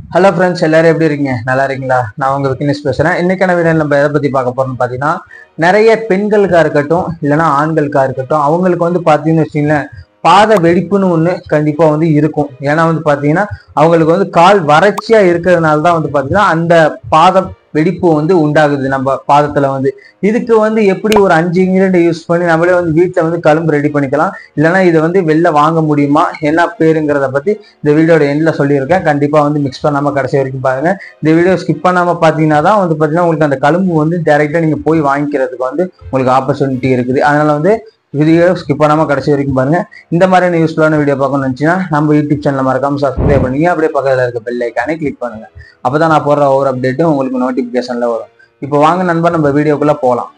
hello friends எல்லாரும் எப்படி இருக்கீங்க நல்லா இருக்கீங்களா நான் உங்க விக்னேஷ் பேசுறேன் இன்னைக்கான வீடியோ நம்ம எதை பத்தி பார்க்க போறோம்னு பார்த்தீங்கன்னா நிறைய பெண்களுக்கா இருக்கட்டும் இல்லைன்னா ஆண்களுக்கா இருக்கட்டும் அவங்களுக்கு வந்து பார்த்தீங்கன்னு வச்சுங்களேன் பாத வெடிப்புன்னு ஒன்று கண்டிப்பா வந்து இருக்கும் ஏன்னா வந்து பார்த்தீங்கன்னா அவங்களுக்கு வந்து கால் வறட்சியா இருக்கிறதுனால தான் வந்து பார்த்தீங்கன்னா அந்த பாதம் வெடிப்பு வந்து உண்டாகுது நம்ம பாதத்துல வந்து இதுக்கு வந்து எப்படி ஒரு அஞ்சு இன்கிரியண்ட் யூஸ் பண்ணி நம்மளே வந்து வீட்டில் வந்து கழும்பு ரெடி பண்ணிக்கலாம் இல்லைன்னா இதை வந்து வெளில வாங்க முடியுமா என்ன பேருங்கிறத பத்தி இந்த வீடியோட எண்ட்ல சொல்லியிருக்கேன் கண்டிப்பா வந்து மிக்ஸ் பண்ணாம கடைசி வரைக்கும் பாருங்க இந்த வீடியோ ஸ்கிப் பண்ணாம பாத்தீங்கன்னா தான் வந்து பாத்தீங்கன்னா உங்களுக்கு அந்த கழும்பு வந்து டைரக்டா நீங்க போய் வாங்கிக்கிறதுக்கு வந்து உங்களுக்கு ஆப்பர்ச்சுனிட்டி இருக்குது அதனால வந்து வீடியோ ஸ்கிப் பண்ணாம கடைசி வரைக்கும் பாருங்க இந்த மாதிரியான யூஸ்ஃபுல்லான வீடியோ பார்க்கணும்னு நினைச்சீங்கன்னா நம்ம யூடியூப் சேனல் மறக்காம சப்ஸ்கிரைப் பண்ணீங்க அப்படியே பக்கத்துல இருக்க பெல் ஐக்கானே கிளிக் பண்ணுங்க அப்பதான் நான் போடுற ஒவ்வொரு அப்டேட்டும் உங்களுக்கு நோட்டிபிகேஷன்ல வரும் இப்போ வாங்க நண்பர் நம்ம வீடியோக்குள்ள போகலாம்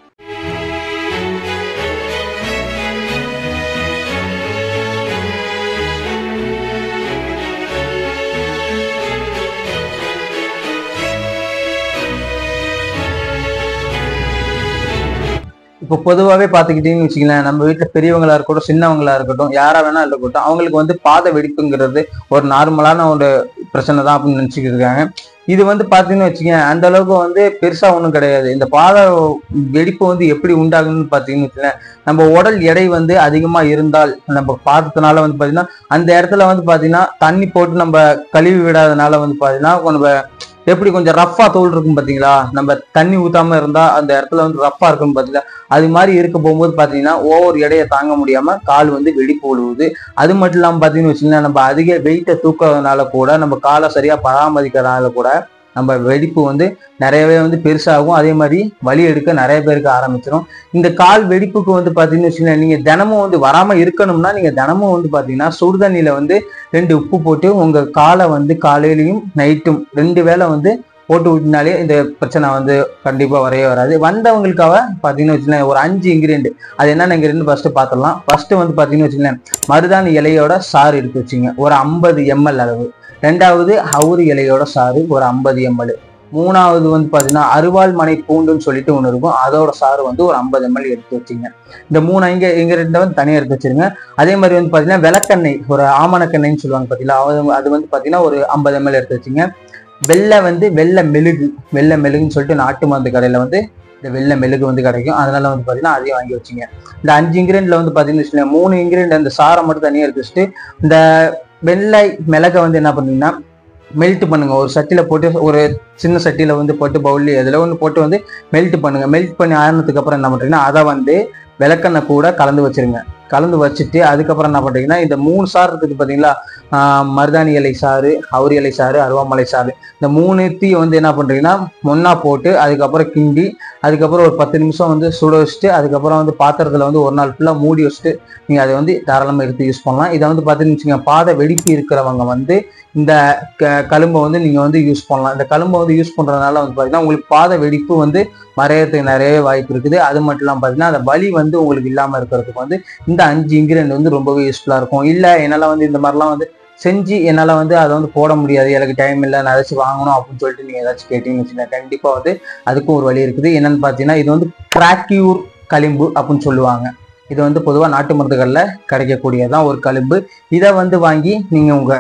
இப்போ பொதுவாகவே பார்த்துக்கிட்டீங்கன்னு வச்சுக்கலாம் நம்ம வீட்டில் பெரியவங்களா இருக்கட்டும் சின்னவங்களா இருக்கட்டும் யாரா வேணா இருக்கட்டும் அவங்களுக்கு வந்து பாத வெடிப்புங்கிறது ஒரு நார்மலான ஒரு பிரச்சனை தான் அப்படின்னு நினச்சிக்கிட்டு இருக்காங்க இது வந்து பார்த்தீங்கன்னு வச்சுக்கோங்க அந்த அளவுக்கு வந்து பெருசா ஒன்றும் கிடையாது இந்த பாத வெடிப்பு வந்து எப்படி உண்டாகுன்னு பார்த்தீங்கன்னு வச்சுக்கோங்க நம்ம உடல் எடை வந்து அதிகமா இருந்தால் நம்ம பாதத்தினால வந்து பார்த்தீங்கன்னா அந்த இடத்துல வந்து பார்த்தீங்கன்னா தண்ணி போட்டு நம்ம கழுவி விடாதனால வந்து பார்த்தீங்கன்னா நம்ம எப்படி கொஞ்சம் ரஃப்பா தோல் இருக்கும் பாத்தீங்களா நம்ம தண்ணி ஊத்தாம இருந்தா அந்த இடத்துல வந்து ரஃப்பா இருக்கும் பாத்தீங்களா அது மாதிரி இருக்க போகும்போது பாத்தீங்கன்னா ஓவர் எடையை தாங்க முடியாம கால் வந்து வெடிப்பு விழுவுது அது மட்டும் இல்லாம பாத்தீங்கன்னு வச்சுக்கோங்களேன் நம்ம அதிக வெயிட்டை தூக்கிறதுனால கூட நம்ம காலை சரியா பராமரிக்கிறதுனால கூட நம்ம வெடிப்பு வந்து நிறையவே வந்து பெருசாகும் அதே மாதிரி வலி எடுக்க நிறைய பேருக்கு ஆரம்பிச்சிடும் இந்த கால் வெடிப்புக்கு வந்து பாத்தீங்கன்னு வச்சுக்கோங்களேன் நீங்க தினமும் வந்து வராம இருக்கணும்னா நீங்க தினமும் வந்து பாத்தீங்கன்னா சுடுதண்ணியில வந்து ரெண்டு உப்பு போட்டு உங்க காலை வந்து காலையிலையும் நைட்டும் ரெண்டு வேளை வந்து போட்டு விட்டினாலே இந்த பிரச்சனை வந்து கண்டிப்பா வரைய வராது வந்தவங்களுக்காக பாத்தீங்கன்னு வச்சுக்கோங்களேன் ஒரு அஞ்சு இன்கிரியன்ட் அது என்னென்ன இன்கிரியன்ட் ஃபர்ஸ்ட் பார்த்துடலாம் ஃபர்ஸ்ட் வந்து பாத்தீங்கன்னு வச்சுக்கோங்களேன் மருதாணி இலையோட சாறு எடுத்து வச்சுங்க ஒரு ஐம்பது எம்எல் அளவு ரெண்டாவது அவுரி இலையோட சாறு ஒரு ஐம்பது எம்எல் மூணாவது வந்து பாத்தீங்கன்னா அருவாள் மனை பூண்டுன்னு சொல்லிட்டு ஒன்று இருக்கும் அதோட சாறு வந்து ஒரு ஐம்பது எம்எல் எடுத்து வச்சுங்க இந்த மூணு இங்க இன்கிரியன்ட் வந்து தனியாக எடுத்து வச்சிருங்க அதே மாதிரி வந்து பாத்தீங்கன்னா விளக்கெண்ணெய் ஒரு ஆமணக்கெண்ணெய்ன்னு சொல்லுவாங்க பாத்தீங்களா அது அது வந்து பாத்தீங்கன்னா ஒரு ஐம்பது எம்எல் எடுத்து வச்சுங்க வெள்ளை வந்து வெள்ளை மெழுகு வெள்ளை மெழுகுன்னு சொல்லிட்டு நாட்டு மருந்து கடையில வந்து இந்த வெள்ளை மெழுகு வந்து கிடைக்கும் அதனால வந்து பாத்தீங்கன்னா அதையும் வாங்கி வச்சுங்க இந்த அஞ்சு இன்கிரியன்ட்ல வந்து பாத்தீங்கன்னு வச்சுக்கோங்களேன் மூணு இன்கிரியன்ட் அந்த சாரை மட்டும் தனியாக எடுத்து வச்சுட்டு இந்த வெள்ளை மிளகை வந்து என்ன பண்ணீங்கன்னா மெல்ட் பண்ணுங்க ஒரு சட்டியில போட்டு ஒரு சின்ன சட்டியில வந்து போட்டு பவுல்லி அதில் ஒன்று போட்டு வந்து மெல்ட் பண்ணுங்க மெல்ட் பண்ணி ஆறினதுக்கு அப்புறம் என்ன பண்றீங்கன்னா அதை வந்து விளக்கெண்ணெய் கூட கலந்து வச்சிருங்க கலந்து வச்சுட்டு அதுக்கப்புறம் என்ன பண்றீங்கன்னா இந்த மூணு சாறு இருக்குது பாத்தீங்களா ஆஹ் மருதாணி இலை சாறு அவுரி இலை சாறு அருவாமலை சாறு இந்த மூணுத்தையும் வந்து என்ன பண்றீங்கன்னா ஒண்ணா போட்டு அதுக்கப்புறம் கிண்டி அதுக்கப்புறம் ஒரு பத்து நிமிஷம் வந்து சுட வச்சுட்டு அதுக்கப்புறம் வந்து பாத்திரத்துல வந்து ஒரு நாள் ஃபுல்லா மூடி வச்சுட்டு நீங்க அதை வந்து தாராளமா எடுத்து யூஸ் பண்ணலாம் இதை வந்து பார்த்தீங்கன்னு வச்சுக்கோங்க பாத வெடிப்பு இருக்கிறவங்க வந்து இந்த க- கழும்பை வந்து நீங்க வந்து யூஸ் பண்ணலாம் இந்த கழும்பை வந்து யூஸ் பண்றதுனால வந்து பாத்தீங்கன்னா உங்களுக்கு பாத வெடிப்பு வந்து மறையறதுக்கு நிறைய வாய்ப்பு இருக்குது அது மட்டும் இல்லாம பாத்தீங்கன்னா அந்த வலி வந்து உங்களுக்கு இல்லாம இருக்கிறதுக்கு வந்து இந்த அஞ்சு இன்கிரியன்ட் வந்து ரொம்பவே யூஸ்ஃபுல்லா இருக்கும் இல்ல என்னால வந்து இந்த மாதிரிலாம் வந்து செஞ்சு என்னால வந்து அதை வந்து போட முடியாது எனக்கு டைம் இல்லை நான் ஏதாச்சும் வாங்கணும் அப்படின்னு சொல்லிட்டு நீங்க ஏதாச்சும் கேட்டீங்கன்னு வச்சுக்கோங்க கண்டிப்பா வந்து அதுக்கும் ஒரு வழி இருக்குது என்னன்னு பாத்தீங்கன்னா இது வந்து கிராக்கியூர் களிம்பு அப்படின்னு சொல்லுவாங்க இது வந்து பொதுவாக நாட்டு மருந்துகளில் கிடைக்கக்கூடியதான் ஒரு களிம்பு இதை வந்து வாங்கி நீங்க உங்க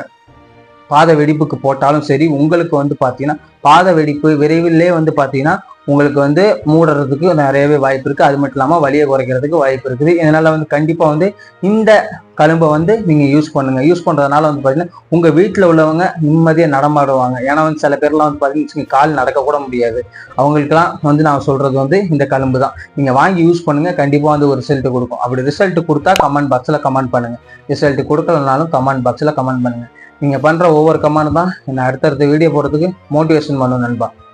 பாத வெடிப்புக்கு போட்டாலும் சரி உங்களுக்கு வந்து பார்த்தீங்கன்னா பாத வெடிப்பு விரைவிலே வந்து பார்த்தீங்கன்னா உங்களுக்கு வந்து மூடுறதுக்கு நிறையவே வாய்ப்பு இருக்கு அது மட்டும் இல்லாமல் வலியை குறைக்கிறதுக்கு வாய்ப்பு இருக்குது இதனால வந்து கண்டிப்பா வந்து இந்த கழும்பை வந்து நீங்க யூஸ் பண்ணுங்க யூஸ் பண்றதுனால வந்து பார்த்தீங்கன்னா உங்க வீட்டில் உள்ளவங்க நிம்மதியாக நடமாடுவாங்க ஏன்னா வந்து சில பேர்லாம் வந்து பார்த்தீங்கன்னா கால் நடக்க கூட முடியாது அவங்களுக்குலாம் வந்து நான் சொல்றது வந்து இந்த கழும்பு தான் நீங்க வாங்கி யூஸ் பண்ணுங்க கண்டிப்பா வந்து ஒரு ரிசல்ட் கொடுக்கும் அப்படி ரிசல்ட் கொடுத்தா கமெண்ட் பாக்ஸ்ல கமெண்ட் பண்ணுங்க ரிசல்ட் கொடுக்கலனாலும் கமெண்ட் பாக்ஸ்ல கமெண்ட் பண்ணுங்க நீங்க பண்ற ஒவ்வொரு கமெண்ட் தான் என்ன அடுத்தடுத்த வீடியோ போடுறதுக்கு மோட்டிவேஷன் பண்ணும் நண்பா